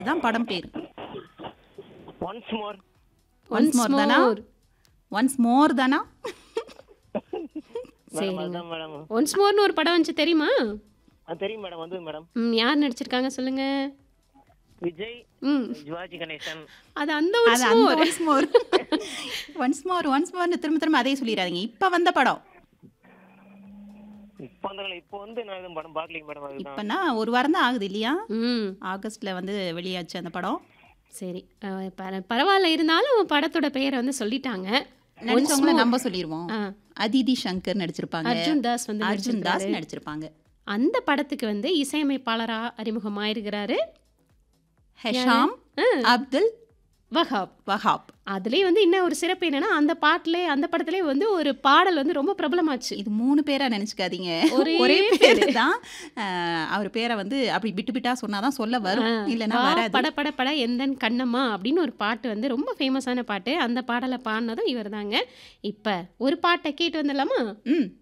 இதுதான் படம் பேர் ஒன்ஸ் மோர் ஒன்ஸ் மோர் தானா ஒன்ஸ் மோர் தானா மேடம் சரிங்க அதுதான் மேடம் ஒன்ஸ் மோர்னு ஒரு படம் வந்துச்சு தெரியுமா அது தெரியும் மேடம் வந்து மேடம் ம் யார் நடிச்சிருக்காங்க சொல்லுங்க விஜய் ம் சிவாஜி கணேசன் அது அந்த அது ஒன்ஸ் அந்த more once more once more once மோர்னு திரும்ப திரும்ப அதே சொல்லிடாதீங்க இப்ப வந்த படம் இப்போ அந்த இப்போ வந்து நான் எதுவும் படம் பார்க்கலைங்க மேடம் அதுதான் இப்பனா ஒரு வாரம் தான் ஆகுது இல்லையா ம் ஆகஸ்ட்ல வந்து வெளியாச்சு அந்த படம் சரி அஹ் பர- பரவாயில்ல இருந்தாலும் படத்தோட பெயரை வந்து சொல்லிட்டாங்க நடிச்சவங்கள நம்ம சொல்லிடுவோம் ஆ. அதிதி சங்கர் நடிச்சிருப்பாங்க அர்ஜுன் தாஸ் வந்து அர்ஜுன் தாஸ் நடிச்சிருக்காரு. நடிச்சிருப்பாங்க அந்த படத்துக்கு வந்து இசையமைப்பாளரா அறிமுகமாயிருக்கிறாரு ஹெஷாம் அப்துல் வஹாப் வஹாப் அதுலயே வந்து இன்னும் ஒரு சிறப்பு என்னன்னா அந்த பாட்டுல அந்த படத்திலே வந்து ஒரு பாடல் வந்து ரொம்ப பிரபலமாச்சு இது மூணு பேரா நினைச்சுக்காதீங்க ஒரே ஒரே பேரு தான் அஹ், அவர் பேரை வந்து அப்படி விட்டு விட்டா சொன்னாதான் சொல்ல வரும் இல்லைன்னா வா, வராது பட பட பட எந்தன் கண்ணம்மா அப்படின்னு ஒரு பாட்டு வந்து ரொம்ப ஃபேமஸான பாட்டு அந்த பாடலை பாடினதும் இவர் தாங்க இப்போ ஒரு பாட்டை கேட்டு வந்துடலாமா ம்